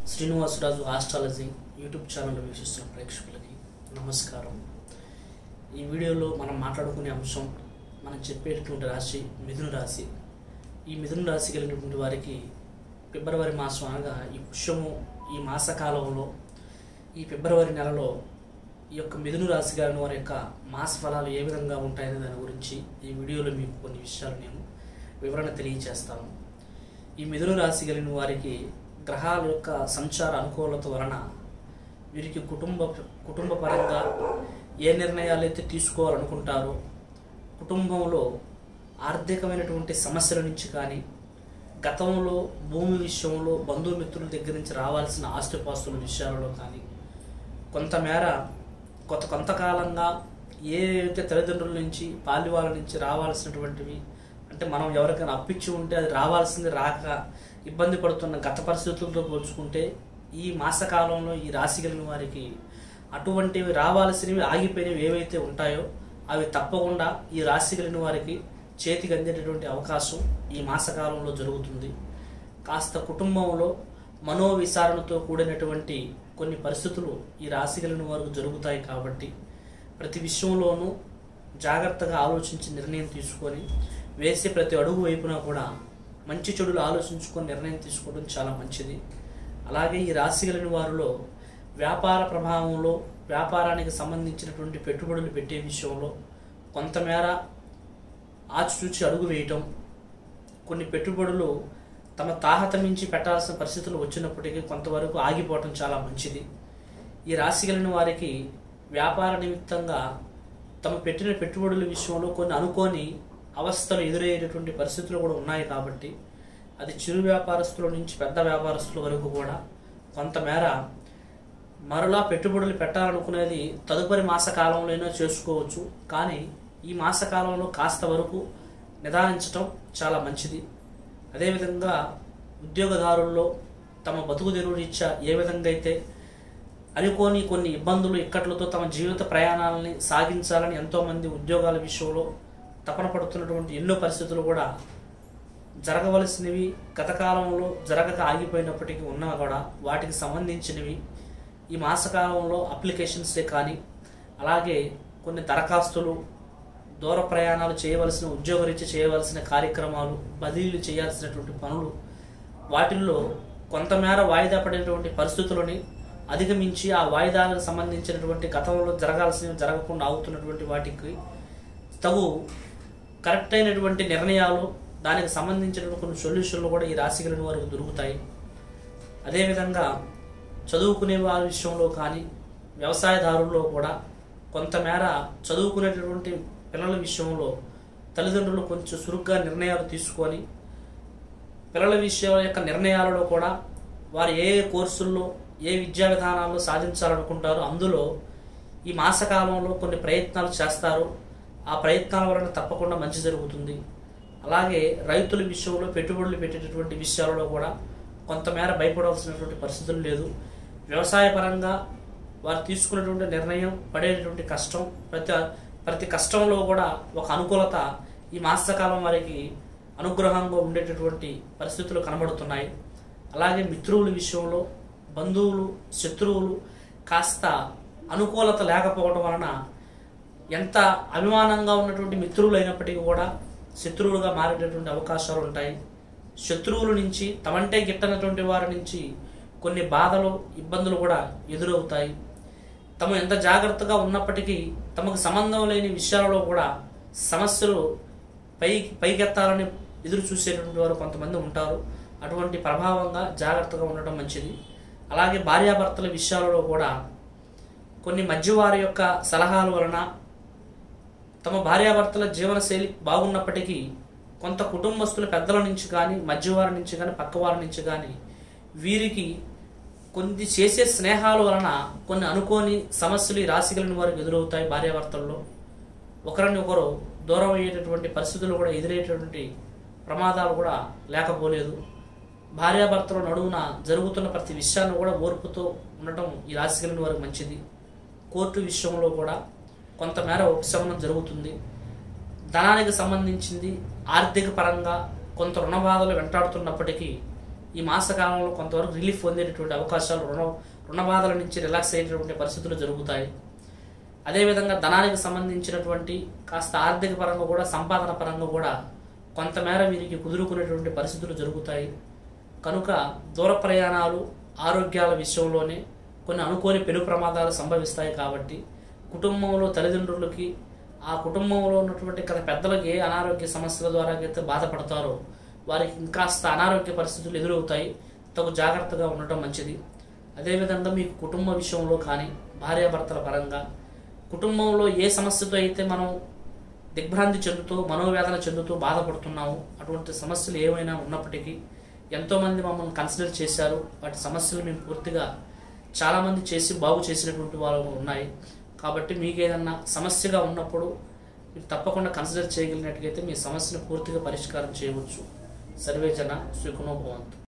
Srinivasaraju astrology YouTube channel వీక్షిస్తున్న ప్రేక్షకులకి నమస్కారం ఈ వీడియోలో మనం మాట్లాడుకునే అంశం మనం చెప్పేటటువంటి రాశి మిథున రాశి ఈ మిథున రాశి కలిగినటువంటి వారికి ఫిబ్రవరి మాసం అనగా ఈ పుష్యము ఈ మాసకాలంలో ఈ ఫిబ్రవరి నెలలో ఈ యొక్క మిథున రాశి గారిన వారి యొక్క మాస ఫలాలు ఏ విధంగా ఉంటాయనే దాని గురించి ఈ వీడియోలో మీకు కొన్ని విషయాలు నేను వివరణ తెలియజేస్తాను ఈ మిథున రాశి కలిగిన వారికి గ్రహాల యొక్క సంచార అనుకూలత వలన వీరికి కుటుంబ కుటుంబ పరంగా ఏ నిర్ణయాలు అయితే తీసుకోవాలనుకుంటారో కుటుంబంలో ఆర్థికమైనటువంటి సమస్యల నుంచి కానీ గతంలో భూమి విషయంలో బంధుమిత్రుల దగ్గర నుంచి రావాల్సిన ఆస్తిపాస్తుల విషయాలలో కానీ కొంతమేర కొంత కొంతకాలంగా ఏ అయితే తల్లిదండ్రుల నుంచి పాలివాళ్ళ నుంచి రావాల్సినటువంటివి అంటే మనం ఎవరికైనా అప్పిచ్చి ఉంటే అది రావాల్సింది రాక ఇబ్బంది పడుతున్న గత పరిస్థితులతో పోల్చుకుంటే ఈ మాసకాలంలో ఈ రాశి కలిగిన వారికి అటువంటివి రావాల్సినవి ఆగిపోయినవి ఏవైతే ఉంటాయో అవి తప్పకుండా ఈ రాశి కలిగిన వారికి చేతికి అందేటటువంటి అవకాశం ఈ మాసకాలంలో జరుగుతుంది కాస్త కుటుంబంలో మనోవిసారణతో కూడినటువంటి కొన్ని పరిస్థితులు ఈ రాశి కలిగిన వారికి జరుగుతాయి కాబట్టి ప్రతి విషయంలోనూ జాగ్రత్తగా ఆలోచించి నిర్ణయం తీసుకొని వేసే ప్రతి అడుగు వైపున కూడా మంచి చెడులు ఆలోచించుకొని నిర్ణయం తీసుకోవడం చాలా మంచిది అలాగే ఈ రాశి కలిగిన వారిలో వ్యాపార ప్రభావంలో వ్యాపారానికి సంబంధించినటువంటి పెట్టుబడులు పెట్టే విషయంలో కొంతమేర ఆచిచూచి అడుగు వేయటం కొన్ని పెట్టుబడులు తమ తాహత మించి పెట్టాల్సిన పరిస్థితులు వచ్చినప్పటికీ కొంతవరకు ఆగిపోవటం చాలా మంచిది ఈ రాశి కలిగిన వారికి వ్యాపార నిమిత్తంగా తమ పెట్టిన పెట్టుబడుల విషయంలో కొన్ని అనుకోని అవస్థలు ఎదురయ్యేటటువంటి పరిస్థితులు కూడా ఉన్నాయి కాబట్టి అది చిరు వ్యాపారస్తుల నుంచి పెద్ద వ్యాపారస్తుల వరకు కూడా కొంతమేర మరలా పెట్టుబడులు పెట్టాలనుకునేది తదుపరి మాసకాలంలోనైనా చేసుకోవచ్చు కానీ ఈ మాసకాలంలో కాస్త వరకు నిదానించటం చాలా మంచిది అదేవిధంగా ఉద్యోగదారుల్లో తమ బతుకు తెరువు రీత్యా ఏ విధంగా అయితే అనుకోని కొన్ని ఇబ్బందులు ఇక్కట్లతో తమ జీవిత ప్రయాణాలని సాగించాలని ఎంతోమంది ఉద్యోగాల విషయంలో తపన పడుతున్నటువంటి ఎన్నో పరిస్థితులు కూడా జరగవలసినవి గత కాలంలో జరగక ఆగిపోయినప్పటికీ ఉన్నా కూడా వాటికి సంబంధించినవి ఈ మాసకాలంలో అప్లికేషన్సే కానీ అలాగే కొన్ని దరఖాస్తులు దూర ప్రయాణాలు చేయవలసిన ఉద్యోగరీత్యా చేయవలసిన కార్యక్రమాలు బదిలీలు చేయాల్సినటువంటి పనులు వాటిల్లో కొంతమేర వాయిదా పడినటువంటి పరిస్థితులని అధిగమించి ఆ వాయిదాలకు సంబంధించినటువంటి గతంలో జరగాల్సినవి జరగకుండా ఆగుతున్నటువంటి వాటికి తగు కరెక్ట్ అయినటువంటి నిర్ణయాలు దానికి సంబంధించినటువంటి కొన్ని సొల్యూషన్లు కూడా ఈ రాశి కలిగిన వారికి దొరుకుతాయి అదేవిధంగా చదువుకునే వారి విషయంలో కానీ వ్యవసాయదారుల్లో కూడా కొంతమేర చదువుకునేటటువంటి పిల్లల విషయంలో తల్లిదండ్రులు కొంచెం చురుగ్గా నిర్ణయాలు తీసుకొని పిల్లల విషయాల యొక్క నిర్ణయాలలో కూడా వారు ఏ ఏ కోర్సుల్లో ఏ విద్యా విధానాల్లో సాధించాలనుకుంటారో అందులో ఈ మాసకాలంలో కొన్ని ప్రయత్నాలు చేస్తారు ఆ ప్రయత్నాల వలన తప్పకుండా మంచి జరుగుతుంది అలాగే రైతుల విషయంలో పెట్టుబడులు పెట్టేటటువంటి విషయాలలో కూడా కొంతమేర భయపడవలసినటువంటి పరిస్థితులు లేదు వ్యవసాయ పరంగా వారు తీసుకున్నటువంటి నిర్ణయం పడేటటువంటి కష్టం ప్రతి ప్రతి కష్టంలో కూడా ఒక అనుకూలత ఈ మాసకాలం వారికి అనుగ్రహంగా ఉండేటటువంటి పరిస్థితులు కనబడుతున్నాయి అలాగే మిత్రుల విషయంలో బంధువులు శత్రువులు కాస్త అనుకూలత లేకపోవడం వలన ఎంత అభిమానంగా ఉన్నటువంటి మిత్రులు అయినప్పటికీ కూడా శత్రువులుగా మారేటటువంటి అవకాశాలు ఉంటాయి శత్రువుల నుంచి తమంటే గిట్టనటువంటి వారి నుంచి కొన్ని బాధలు ఇబ్బందులు కూడా ఎదురవుతాయి తమ ఎంత జాగ్రత్తగా ఉన్నప్పటికీ తమకు సంబంధం లేని విషయాలలో కూడా సమస్యలు పై పైకెత్తాలని ఎదురు చూసేటువంటి వారు కొంతమంది ఉంటారు అటువంటి ప్రభావంగా జాగ్రత్తగా ఉండటం మంచిది అలాగే భార్యాభర్తల విషయాలలో కూడా కొన్ని మధ్యవారి యొక్క సలహాల వలన తమ భార్యాభర్తల జీవనశైలి బాగున్నప్పటికీ కొంత కుటుంబస్తుల పెద్దల నుంచి కానీ మధ్యవారి నుంచి కానీ పక్కవారి నుంచి కానీ వీరికి కొన్ని చేసే స్నేహాల వలన కొన్ని అనుకోని సమస్యలు ఈ రాశి కలిగిన వారికి ఎదురవుతాయి భార్యాభర్తల్లో ఒకరిని ఒకరు దూరం అయ్యేటటువంటి పరిస్థితులు కూడా ఎదురయ్యేటటువంటి ప్రమాదాలు కూడా లేకపోలేదు భార్యాభర్తల నడువున జరుగుతున్న ప్రతి విషయాన్ని కూడా ఓర్పుతో ఉండటం ఈ రాశి కలిగిన వారికి మంచిది కోర్టు విషయంలో కూడా కొంతమేర ఉపశమనం జరుగుతుంది ధనానికి సంబంధించింది ఆర్థిక పరంగా కొంత రుణ బాధలు వెంటాడుతున్నప్పటికీ ఈ మాస కాలంలో కొంతవరకు రిలీఫ్ పొందేటటువంటి అవకాశాలు రుణ రుణ బాధల నుంచి రిలాక్స్ అయ్యేటటువంటి పరిస్థితులు జరుగుతాయి అదేవిధంగా ధనానికి సంబంధించినటువంటి కాస్త ఆర్థిక పరంగా కూడా సంపాదన పరంగా కూడా కొంతమేర వీరికి కుదురుకునేటువంటి పరిస్థితులు జరుగుతాయి కనుక దూర ప్రయాణాలు ఆరోగ్యాల విషయంలోనే కొన్ని అనుకోని పెను ప్రమాదాలు సంభవిస్తాయి కాబట్టి కుటుంబంలో తల్లిదండ్రులకి ఆ కుటుంబంలో ఉన్నటువంటి కదా పెద్దలకి ఏ అనారోగ్య సమస్యల ద్వారా అయితే బాధపడతారో వారికి ఇంకాస్త అనారోగ్య పరిస్థితులు ఎదురవుతాయి తగు జాగ్రత్తగా ఉండటం మంచిది అదేవిధంగా మీకు కుటుంబ విషయంలో కానీ భార్యాభర్తల పరంగా కుటుంబంలో ఏ సమస్యతో అయితే మనం దిగ్భ్రాంతి చెందుతూ మనోవేదన చెందుతూ బాధపడుతున్నాము అటువంటి సమస్యలు ఏమైనా ఉన్నప్పటికీ ఎంతోమంది మమ్మల్ని కన్సిడర్ చేశారు వాటి సమస్యలు మేము పూర్తిగా చాలామంది చేసి బాగు చేసినటువంటి వాళ్ళు ఉన్నాయి కాబట్టి మీకు ఏదన్నా సమస్యగా ఉన్నప్పుడు మీరు తప్పకుండా కన్సిడర్ చేయగలిగినట్టుగైతే మీ సమస్యను పూర్తిగా పరిష్కారం చేయవచ్చు సర్వేజన సుఖనోభవంతు